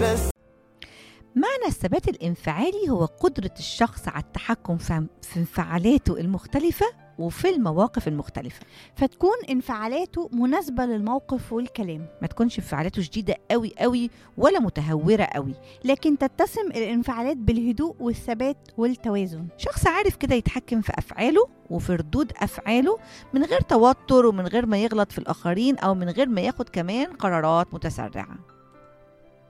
بس معنى الثبات الانفعالي هو قدرة الشخص على التحكم في في انفعالاته المختلفة وفي المواقف المختلفة فتكون انفعالاته مناسبة للموقف والكلام ما تكونش انفعالاته شديدة قوي قوي ولا متهورة قوي لكن تتسم الانفعالات بالهدوء والثبات والتوازن شخص عارف كده يتحكم في أفعاله وفي ردود أفعاله من غير توتر ومن غير ما يغلط في الآخرين أو من غير ما ياخد كمان قرارات متسرعة